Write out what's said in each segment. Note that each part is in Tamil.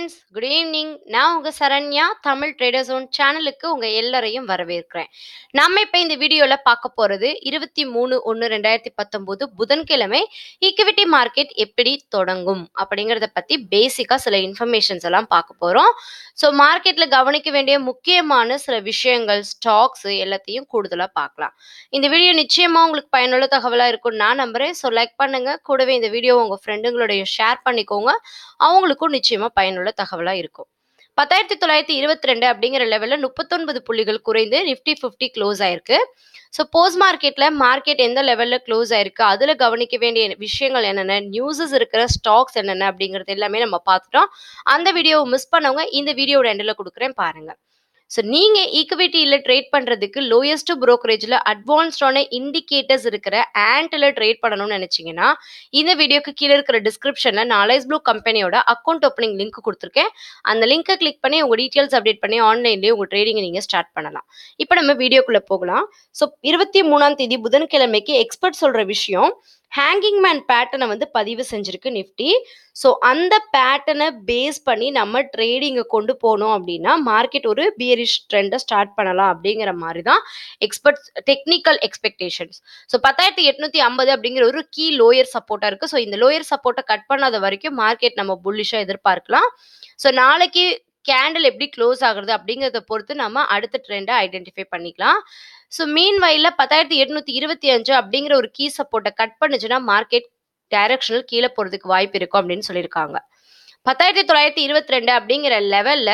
ஃப்ரெண்ட்ஸ் குட் ஈவினிங் நான் உங்க சரண்யா தமிழ் ட்ரேடர் ஜோன் சேனலுக்கு உங்க எல்லாரையும் வரவேற்கிறேன் நம்ம இப்ப இந்த வீடியோல பார்க்க போறது இருபத்தி மூணு ஒன்று ரெண்டாயிரத்தி பத்தொன்பது புதன்கிழமை ஈக்விட்டி மார்க்கெட் எப்படி தொடங்கும் அப்படிங்கறத பத்தி பேசிக்கா சில இன்ஃபர்மேஷன்ஸ் எல்லாம் பார்க்க போறோம் ஸோ மார்க்கெட்ல கவனிக்க வேண்டிய முக்கியமான சில விஷயங்கள் ஸ்டாக்ஸ் எல்லாத்தையும் கூடுதலா பார்க்கலாம் இந்த வீடியோ நிச்சயமா உங்களுக்கு பயனுள்ள தகவலா இருக்கும் நான் நம்புறேன் ஸோ லைக் பண்ணுங்க கூடவே இந்த வீடியோ உங்க ஃப்ரெண்டுங்களோடைய ஷேர் பண்ணிக்கோங்க அவங்களுக்கும் நிச்சயமா பயனுள்ள தகவலா இருக்கும் பத்தாயிரத்தி தொள்ளாயிரத்தி இருபத்தி ரெண்டு அப்படிங்கிற லெவலில் முப்பத்தொன்பது புள்ளிகள் குறைந்து நிஃப்டி ஃபிஃப்டி க்ளோஸ் ஆயிருக்கு ஸோ போஸ்ட் மார்க்கெட்டில் மார்க்கெட் எந்த லெவலில் க்ளோஸ் ஆயிருக்கு அதில் கவனிக்க வேண்டிய விஷயங்கள் என்னென்ன நியூஸஸ் இருக்கிற ஸ்டாக்ஸ் என்னென்ன அப்படிங்கிறது எல்லாமே நம்ம பார்த்துட்டோம் அந்த வீடியோவை மிஸ் பண்ணவங்க இந்த வீடியோட எண்டில் கொடுக்குறேன் பாருங்க ஸோ நீங்கள் ஈக்விட்டியில் ட்ரேட் பண்ணுறதுக்கு லோயஸ்ட் ப்ரோக்கரேஜில் அட்வான்ஸ்டான இண்டிகேட்டர்ஸ் இருக்கிற ஆண்டில் ட்ரேட் பண்ணணும்னு நினச்சிங்கன்னா இந்த வீடியோக்கு கீழே இருக்கிற டிஸ்கிரிப்ஷனில் நான் அலைஸ் ப்ளூ கம்பெனியோட அக்கௌண்ட் ஓப்பனிங் லிங்க் கொடுத்துருக்கேன் அந்த லிங்கை கிளிக் பண்ணி உங்கள் டீட்டெயில்ஸ் அப்டேட் பண்ணி ஆன்லைன்லேயே உங்கள் ட்ரேடிங்கை நீங்கள் ஸ்டார்ட் பண்ணலாம் இப்போ நம்ம வீடியோக்குள்ளே போகலாம் ஸோ இருபத்தி மூணாம் தேதி புதன்கிழமைக்கு எக்ஸ்பர்ட் சொல்கிற விஷயம் ஹேங்கிங் மேன் பேட்டர்னை வந்து பதிவு செஞ்சிருக்கு நிஃப்டி ஸோ அந்த பேட்டர்னை பேஸ் பண்ணி நம்ம ட்ரேடிங்கை கொண்டு போனோம் அப்படின்னா மார்க்கெட் ஒரு பியரிஷ் ட்ரெண்டை ஸ்டார்ட் பண்ணலாம் அப்படிங்கிற மாதிரி தான் எக்ஸ்பர்ட் டெக்னிக்கல் எக்ஸ்பெக்டேஷன்ஸ் ஸோ பத்தாயிரத்தி எட்நூத்தி ஐம்பது அப்படிங்கிற ஒரு கீ லோயர் சப்போர்ட்டாக இருக்குது ஸோ இந்த லோயர் சப்போர்ட்டை கட் பண்ணாத வரைக்கும் மார்க்கெட் நம்ம புல்லிஷாக எதிர்பார்க்கலாம் ஸோ நாளைக்கு கேண்டில் எப்படி க்ளோஸ் ஆகுறது அப்படிங்கிறத பொறுத்து நம்ம அடுத்த ட்ரெண்டை ஐடென்டிஃபை பண்ணிக்கலாம் ஸோ மீன் வயலில் பத்தாயிரத்தி எட்நூத்தி இருபத்தி அஞ்சு அப்படிங்கிற ஒரு கீ சப்போர்ட்டை கட் பண்ணுச்சுன்னா மார்க்கெட் டைரக்ஷனல் கீழே போகிறதுக்கு வாய்ப்பு இருக்கும் அப்படின்னு சொல்லியிருக்காங்க பத்தாயிரத்தி தொள்ளாயிரத்தி இருபத்தி ரெண்டு அப்படிங்கிற லெவலில்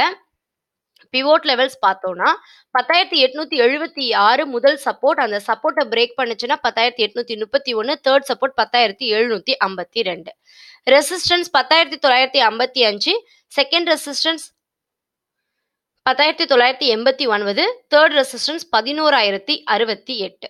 பிவோட் லெவல்ஸ் பார்த்தோம்னா பத்தாயிரத்தி எட்நூத்தி எழுபத்தி ஆறு முதல் சப்போர்ட் அந்த சப்போர்ட்டை பிரேக் பண்ணுச்சுன்னா பத்தாயிரத்தி எட்நூத்தி முப்பத்தி ஒன்று தேர்ட் சப்போர்ட் பத்தாயிரத்தி எழுநூத்தி ஐம்பத்தி ரெண்டு ரெசிஸ்டன்ஸ் பத்தாயிரத்தி தொள்ளாயிரத்தி ஐம்பத்தி அஞ்சு செகண்ட் ரெசிஸ்டன்ஸ் பத்தாயிரத்தி தொள்ளாயிரத்தி எண்பத்தி ஒன்பது தேர்ட் ரெசிஸ்டன்ஸ் பதினோராயிரத்தி அறுபத்தி எட்டு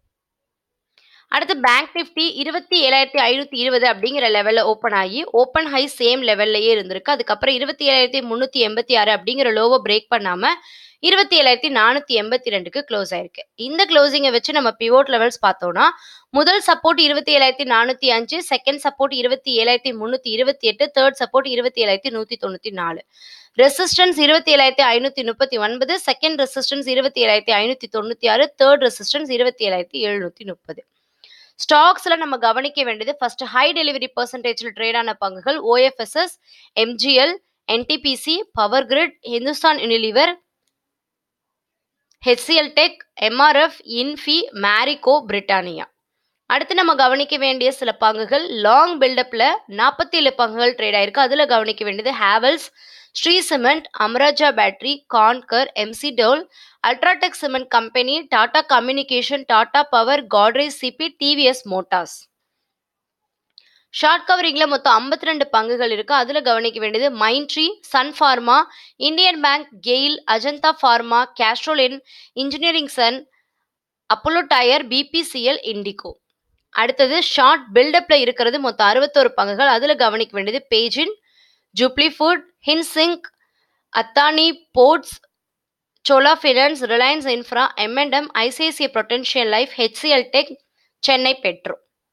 அடுத்து பேங்க் நிஃப்டி இருபத்தி ஏழாயிரத்தி ஐநூத்தி இருபது அப்படிங்கிற லெவலில் ஓப்பன் ஆகி ஓப்பன் ஹை சேம் லெவல்லையே இருந்திருக்கு அதுக்கப்புறம் இருபத்தி ஏழாயிரத்தி முந்நூற்றி எண்பத்தி ஆறு அப்படிங்கிற லோவை பிரேக் பண்ணாம இருபத்தி ஏழாயிரத்தி நானூற்றி எண்பத்தி ரெண்டுக்கு க்ளோஸ் ஆயிருக்கு இந்த க்ளோசிங்கை வச்சு நம்ம பிவோட் லெவல்ஸ் பார்த்தோம்னா முதல் சப்போர்ட் இருபத்தி ஏழாயிரத்தி நானூற்றி அஞ்சு செகண்ட் சப்போர்ட் இருபத்தி ஏழாயிரத்தி முந்நூற்றி இருபத்தி எட்டு தேர்ட் சப்போர்ட் இருபத்தி ஏழாயிரத்தி நூற்றி தொண்ணூற்றி நாலு ரெசிஸ்டன்ஸ் இருபத்தி ஏழாயிரத்தி ஐநூற்றி முப்பத்தி ஒன்பது செகண்ட் ரெசிஸ்டன்ஸ் இருபத்தி ஏழாயிரத்தி ஐநூற்றி தொண்ணூற்றி ஆறு தேர்ட் ரெசிஸ்டன்ஸ் இருபத்தி ஏழாயிரத்தி எழுநூற்றி முப்பது ஸ்டாக்ஸில் நம்ம கவனிக்க வேண்டியது ஃபர்ஸ்ட் ஹை டெலிவரி பர்சன்டேஜில் ட்ரேட் ஆன பங்குகள் OFSS MGL NTPC Power Grid Hindustan Unilever HCL Tech MRF Infy Marico Britannia அடுத்து நம்ம கவனிக்க வேண்டிய சில பங்குகள் லாங் பில்டப்பில் நாற்பத்தி ஏழு பங்குகள் ட்ரேட் ஆயிருக்கு அதில் கவனிக்க வேண்டியது Havells Shree Cement Amara Raja Battery Concor McDowell UltraTech Cement company Tata Communication Tata Power Godrej CP TVS Motors short கவரிங்ல மொத்தம் ஐம்பத்தி ரெண்டு பங்குகள் இருக்கு அதுல கவனிக்க வேண்டியது Mindtree Sun Pharma Indian Bank GAIL Ajanta Pharma கேஸ்ட்ரோலின் engineering Sun Apollo Tyre BPCL IndiGo அடுத்தது ஷார்ட் பில்டப்ல இருக்கிறது மொத்தம் அறுபத்தோரு பங்குகள் அதுல கவனிக்க வேண்டியது பேஜின் ஜூப்ளி ஃபுட் ஹின்சிங்க் Adani Ports Chola Finance Reliance Infra MNM ICICI Prudential Life HCL Tech Chennai Petro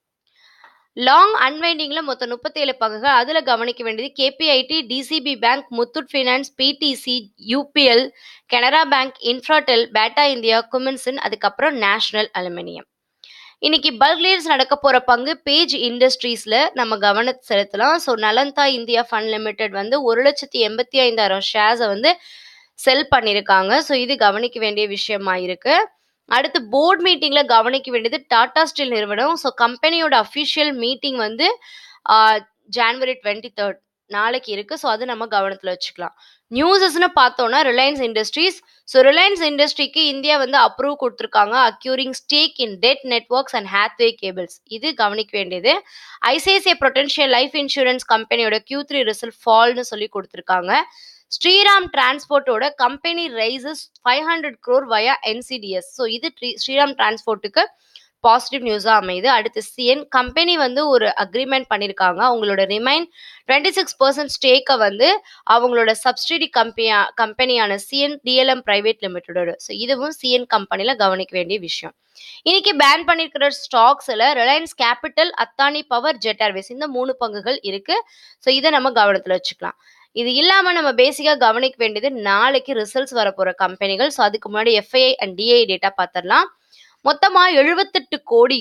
long அன்வைண்டிங்கில் மொத்தம் முப்பத்தேழு பங்குகள் அதில் கவனிக்க வேண்டியது KPIT DCB Bank Muthoot Finance PTC UPL Canara Bank Infratel Bata India குமின்சன் அதுக்கப்புறம் நேஷனல் அலுமினியம் இன்னைக்கு பல்க்லேர்ஸ் நடக்க போகிற பங்கு பேஜ் இண்டஸ்ட்ரீஸில் நம்ம கவனத்தை செலுத்தலாம் so Nalanda India Fund Limited வந்து ஒரு லட்சத்தி எண்பத்தி ஐந்தாயிரம் ஷேர்ஸை வந்து செல் பண்ணியிருக்காங்க ஸோ இது கவனிக்க வேண்டிய விஷயமா இருக்கு அடுத்து போர்ட் மீட்டிங்கில் கவனிக்க வேண்டியது டாடா ஸ்டீல் நிறுவனம் ஸோ கம்பெனியோட அஃபிஷியல் மீட்டிங் வந்து ஜான்வரி டுவெண்ட்டி தேர்ட் நாளைக்கு இருக்கு ஸோ அது நம்ம கவனத்தில் வச்சுக்கலாம் நியூஸஸ்னு பார்த்தோம்னா ரிலையன்ஸ் இண்டஸ்ட்ரீஸ் ஸோ ரிலையன்ஸ் இண்டஸ்ட்ரிக்கு இந்தியா வந்து அப்ரூவ் கொடுத்துருக்காங்க acquiring stake in Den Networks and Hathway Cables இது கவனிக்க வேண்டியது ஐசிஐசிஐ பொட்டன்ஷியல் லைஃப் இன்சூரன்ஸ் கம்பெனியோட கியூ த்ரீ ரிசல்ட் ஃபால்னு சொல்லி கொடுத்துருக்காங்க ஸ்ரீராம் டிரான்ஸ்போர்ட்டோட company raises five hundred crore via NCDs so இது ஸ்ரீராம் டிரான்ஸ்போர்ட்டுக்கு பாசிட்டிவ் நியூஸாக அமையுது அடுத்து சிஎன் கம்பெனி வந்து ஒரு அக்ரிமெண்ட் பண்ணியிருக்காங்க அவங்களோட ரிமைன் டுவெண்ட்டி சிக்ஸ் பர்சன்ட் ஸ்டேக்கை வந்து அவங்களோட சப்சிடி கம்பெனியா கம்பெனியான சிஎன் டிஎல்எம் பிரைவேட் லிமிடெடோட ஸோ இதுவும் சிஎன் கம்பெனியில் கவனிக்க வேண்டிய விஷயம் இன்னைக்கு பேன் பண்ணிருக்கிற ஸ்டாக்ஸ்ல Reliance Capital Adani Power Jet Airways இந்த மூணு பங்குகள் இருக்கு ஸோ இதை நம்ம கவனத்தில் வச்சுக்கலாம் இது இல்லாம நம்ம பேசிக்கா கவனிக்க வேண்டியது நாளைக்கு ரிசல்ட்ஸ் வரப்போற கம்பெனிகள் ஸோ அதுக்கு முன்னாடி எஃப்ஐஐ அண்ட் டிஐ டேட்டா பார்த்துடலாம் மொத்தமா எழுபத்தெட்டு கோடி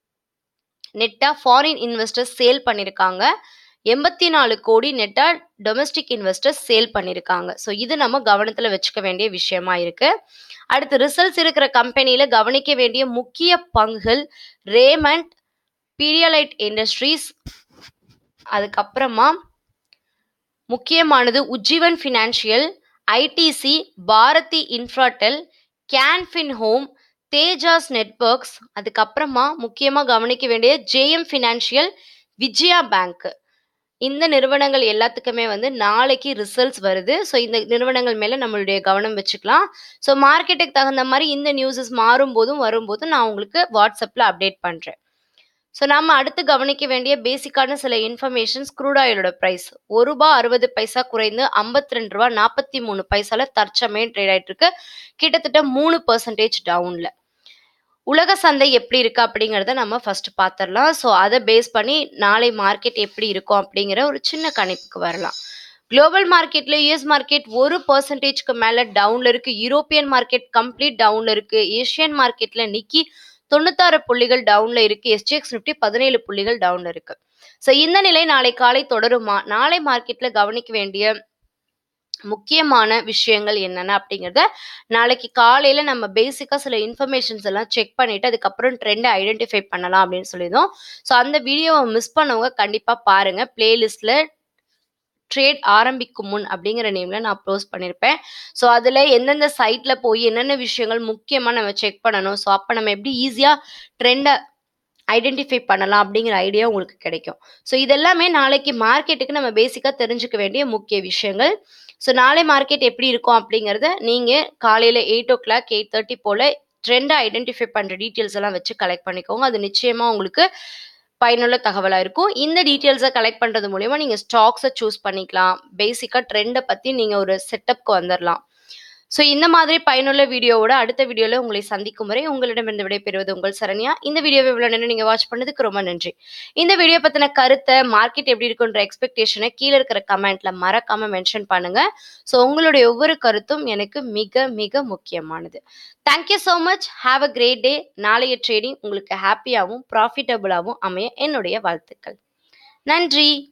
நெட்டா ஃபாரின் இன்வெஸ்டர்ஸ் சேல் பண்ணியிருக்காங்க எண்பத்தி நாலு கோடி நெட்டா டொமஸ்டிக் இன்வெஸ்டர்ஸ் சேல் பண்ணியிருக்காங்க ஸோ இது நம்ம கவனத்தில் வச்சுக்க வேண்டிய விஷயமா இருக்கு அடுத்து ரிசல்ட்ஸ் இருக்கிற கம்பெனியில கவனிக்க வேண்டிய முக்கிய பங்குகள் ரேமண்ட் பீரியலைட் இண்டஸ்ட்ரீஸ் அதுக்கப்புறமா முக்கியமானது Ujjivan Financial ITC Bharti Infratel Can Fin Home Tejas Networks அதுக்கப்புறமா முக்கியமாக கவனிக்க வேண்டிய ஜேஎம் ஃபினான்ஷியல் விஜயா பேங்க் இந்த நிறுவனங்கள் எல்லாத்துக்குமே வந்து நாளைக்கு ரிசல்ட்ஸ் வருது ஸோ இந்த நிறுவனங்கள் மேலே நம்மளுடைய கவனம் வச்சுக்கலாம் ஸோ மார்க்கெட்டுக்கு தகுந்த மாதிரி இந்த நியூஸஸ் மாறும்போதும் வரும்போதும் நான் உங்களுக்கு வாட்ஸ்அப்பில் அப்டேட் பண்ணுறேன் ஸோ நம்ம அடுத்து கவனிக்க வேண்டிய பேசிக்கான சில இன்ஃபர்மேஷன்ஸ் க்ரூட் ஆயிலோட ப்ரைஸ் ஒரு ரூபா அறுபது பைசா குறைந்து ஐம்பத்தி ரெண்டு ரூபா நாற்பத்தி மூணு பைசால தற்சமயம் ட்ரேட் ஆயிட்டு இருக்கு கிட்டத்தட்ட மூணு பர்சன்டேஜ் டவுன்ல உலக சந்தை எப்படி இருக்கு அப்படிங்கிறத நம்ம ஃபர்ஸ்ட் பார்த்துடலாம் ஸோ அதை பேஸ் பண்ணி நாளை மார்க்கெட் எப்படி இருக்கும் அப்படிங்கிற ஒரு சின்ன கணிப்புக்கு வரலாம் குளோபல் மார்க்கெட்ல யூஎஸ் மார்க்கெட் ஒரு பர்சன்டேஜ்க்கு மேல டவுன்ல இருக்கு யூரோப்பியன் மார்க்கெட் கம்ப்ளீட் டவுன்ல இருக்கு ஏஷியன் மார்க்கெட்ல நிக்கி தொண்ணூத்தாறு புள்ளிகள் டவுன்ல இருக்கு எஸ்டிஎக்ஸ் நிப்டி பதினேழு புள்ளிகள் டவுன்ல இருக்கு ஸோ இந்த நிலை நாளை காலை தொடருமா நாளை மார்க்கெட்ல கவனிக்க வேண்டிய முக்கியமான விஷயங்கள் என்னென்ன அப்படிங்கிறத நாளைக்கு காலையில நம்ம பேசிக்கா சில இன்ஃபர்மேஷன்ஸ் எல்லாம் செக் பண்ணிட்டு அதுக்கப்புறம் ட்ரெண்டை ஐடென்டிஃபை பண்ணலாம் அப்படின்னு சொல்லியிருந்தோம் ஸோ அந்த வீடியோவை மிஸ் பண்ணவங்க கண்டிப்பா பாருங்க பிளேலிஸ்ட்ல ட்ரேட் ஆரம்பிக்கும் முன் அப்படிங்கிற நேம்ல நான் க்ளோஸ் பண்ணியிருப்பேன் ஸோ அதில் எந்தெந்த சைட்ல போய் என்னென்ன விஷயங்கள் முக்கியமாக நம்ம செக் பண்ணணும் ஸோ அப்போ நம்ம எப்படி ஈஸியாக ட்ரெண்டை ஐடென்டிஃபை பண்ணலாம் அப்படிங்கிற ஐடியா உங்களுக்கு கிடைக்கும் ஸோ இதெல்லாமே நாளைக்கு மார்க்கெட்டுக்கு நம்ம பேசிக்காக தெரிஞ்சுக்க வேண்டிய முக்கிய விஷயங்கள் ஸோ நாளை மார்க்கெட் எப்படி இருக்கும் அப்படிங்கிறத நீங்கள் காலையில் eight o'clock eight thirty போல் ட்ரெண்டை ஐடென்டிஃபை பண்ணுற டீட்டெயில்ஸ் எல்லாம் வச்சு கலெக்ட் பண்ணிக்கோங்க அது நிச்சயமாக உங்களுக்கு பயனுள்ள தகவலாக இருக்கும் இந்த டீட்டெயில்ஸை கலெக்ட் பண்ணுறது மூலயமா நீங்கள் ஸ்டாக்ஸை சூஸ் பண்ணிக்கலாம் பேசிக்காக ட்ரெண்டை பற்றி நீங்கள் ஒரு செட்டப்க்கு வந்துடலாம் ஸோ இந்த மாதிரி பயனுள்ள வீடியோவோட அடுத்த வீடியோவில் உங்களை சந்திக்கும் வரை உங்களிடமிருந்து விடைபெறுவது உங்கள் சரண்யா இந்த வீடியோவை இவ்வளோ நேரம் நீங்கள் வாட்ச் பண்ணதுக்கு ரொம்ப நன்றி இந்த வீடியோ பற்றின கருத்தை மார்க்கெட் எப்படி இருக்குன்ற எக்ஸ்பெக்டேஷனை கீழே இருக்கிற கமெண்ட்ல மறக்காம மென்ஷன் பண்ணுங்க ஸோ உங்களுடைய ஒவ்வொரு கருத்தும் எனக்கு மிக மிக முக்கியமானது thank you so much have a great day நாளைய ட்ரேடிங் உங்களுக்கு ஹாப்பியாகவும் ப்ராஃபிட்டபுளாகவும் அமைய என்னுடைய வாழ்த்துக்கள் நன்றி